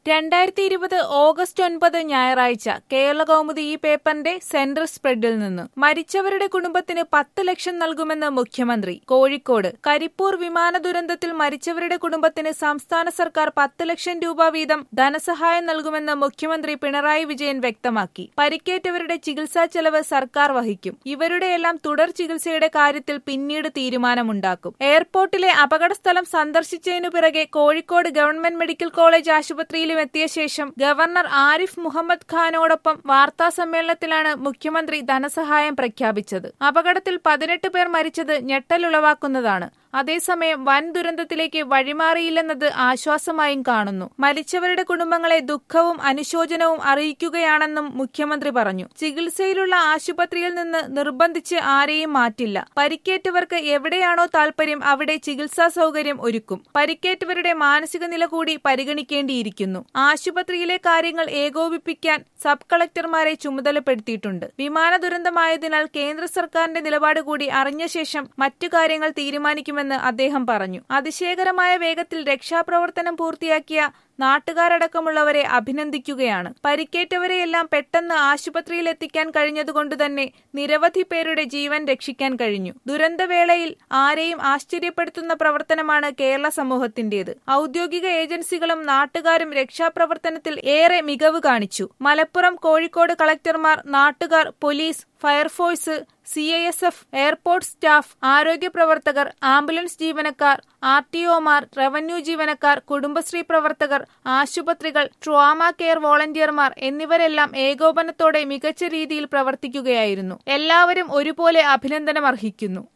രണ്ടായിരത്തി ഇരുപത് ഓഗസ്റ്റ് ഒൻപത് ഞായറാഴ്ച കേരള കൗമുദി ഈ പേപ്പറിന്റെ സെൻട്രൽ സ്പ്രെഡിൽ നിന്ന് മരിച്ചവരുടെ കുടുംബത്തിന് പത്ത് ലക്ഷം നൽകുമെന്ന് മുഖ്യമന്ത്രി കോഴിക്കോട് കരിപ്പൂർ വിമാന ദുരന്തത്തിൽ മരിച്ചവരുടെ കുടുംബത്തിന് സംസ്ഥാന സർക്കാർ പത്ത് ലക്ഷം രൂപ വീതം ധനസഹായം നൽകുമെന്ന് മുഖ്യമന്ത്രി പിണറായി വിജയൻ വ്യക്തമാക്കി പരിക്കേറ്റവരുടെ ചികിത്സാ ചെലവ് സർക്കാർ വഹിക്കും ഇവരുടെയെല്ലാം തുടർ ചികിത്സയുടെ കാര്യത്തിൽ പിന്നീട് തീരുമാനമുണ്ടാക്കും എയർപോർട്ടിലെ അപകടസ്ഥലം സന്ദർശിച്ചതിനു പിറകെ കോഴിക്കോട് ഗവൺമെന്റ് മെഡിക്കൽ കോളേജ് ആശുപത്രിയിലും എത്തിയ ശേഷം ഗവർണർ ആരിഫ് മുഹമ്മദ് ഖാനോടൊപ്പം വാർത്താ സമ്മേളനത്തിലാണ് മുഖ്യമന്ത്രി ധനസഹായം പ്രഖ്യാപിച്ചത് അപകടത്തിൽ പതിനെട്ട് പേർ മരിച്ചത് ഞെട്ടലുളവാക്കുന്നതാണ് അതേസമയം വൻ ദുരന്തത്തിലേക്ക് വഴിമാറിയില്ലെന്നത് ആശ്വാസമായും കാണുന്നു മരിച്ചവരുടെ കുടുംബങ്ങളെ ദുഃഖവും അനുശോചനവും അറിയിക്കുകയാണെന്നും മുഖ്യമന്ത്രി പറഞ്ഞു ചികിത്സയിലുള്ള ആശുപത്രിയിൽ നിന്ന് നിർബന്ധിച്ച് ആരെയും മാറ്റില്ല പരിക്കേറ്റവർക്ക് എവിടെയാണോ താൽപര്യം അവിടെ ചികിത്സാ സൗകര്യം ഒരുക്കും പരിക്കേറ്റവരുടെ മാനസിക നില കൂടി പരിഗണിക്കേണ്ടിയിരിക്കുന്നു ആശുപത്രിയിലെ കാര്യങ്ങൾ ഏകോപിപ്പിക്കാൻ സബ് കളക്ടർമാരെ ചുമതലപ്പെടുത്തിയിട്ടുണ്ട് വിമാന ദുരന്തമായതിനാൽ കേന്ദ്ര സർക്കാരിന്റെ നിലപാട് കൂടി അറിഞ്ഞ ശേഷം മറ്റു കാര്യങ്ങൾ തീരുമാനിക്കുമെന്ന് അദ്ദേഹം പറഞ്ഞു അതിശയകരമായ വേഗത്തിൽ രക്ഷാപ്രവർത്തനം പൂർത്തിയാക്കിയ നാട്ടുകാരടക്കമുള്ളവരെ അഭിനന്ദിക്കുകയാണ് പരിക്കേറ്റവരെയെല്ലാം പെട്ടെന്ന് ആശുപത്രിയിൽ എത്തിക്കാൻ കഴിഞ്ഞതുകൊണ്ടുതന്നെ നിരവധി പേരുടെ ജീവൻ രക്ഷിക്കാൻ കഴിഞ്ഞു ദുരന്തവേളയിൽ ആരെയും ആശ്ചര്യപ്പെടുത്തുന്ന പ്രവർത്തനമാണ് കേരള സമൂഹത്തിന്റേത് ഔദ്യോഗിക ഏജൻസികളും നാട്ടുകാരും രക്ഷാപ്രവർത്തനത്തിൽ ഏറെ മികവ് കാണിച്ചു മലപ്പുറം കോഴിക്കോട് കളക്ടർമാർ നാട്ടുകാർ police fire force C I S F airport staff ആരോഗ്യ പ്രവർത്തകർ ആംബുലൻസ് ജീവനക്കാർ ആർ ടി ഒമാർ റവന്യൂ ജീവനക്കാർ കുടുംബശ്രീ പ്രവർത്തകർ ആശുപത്രികൾ ട്രോമ കെയർ വോളണ്ടിയർമാർ എന്നിവരെല്ലാം ഏകോപനത്തോടെ മികച്ച രീതിയിൽ പ്രവർത്തിക്കുകയായിരുന്നു എല്ലാവരും ഒരുപോലെ അഭിനന്ദനം അർഹിക്കുന്നു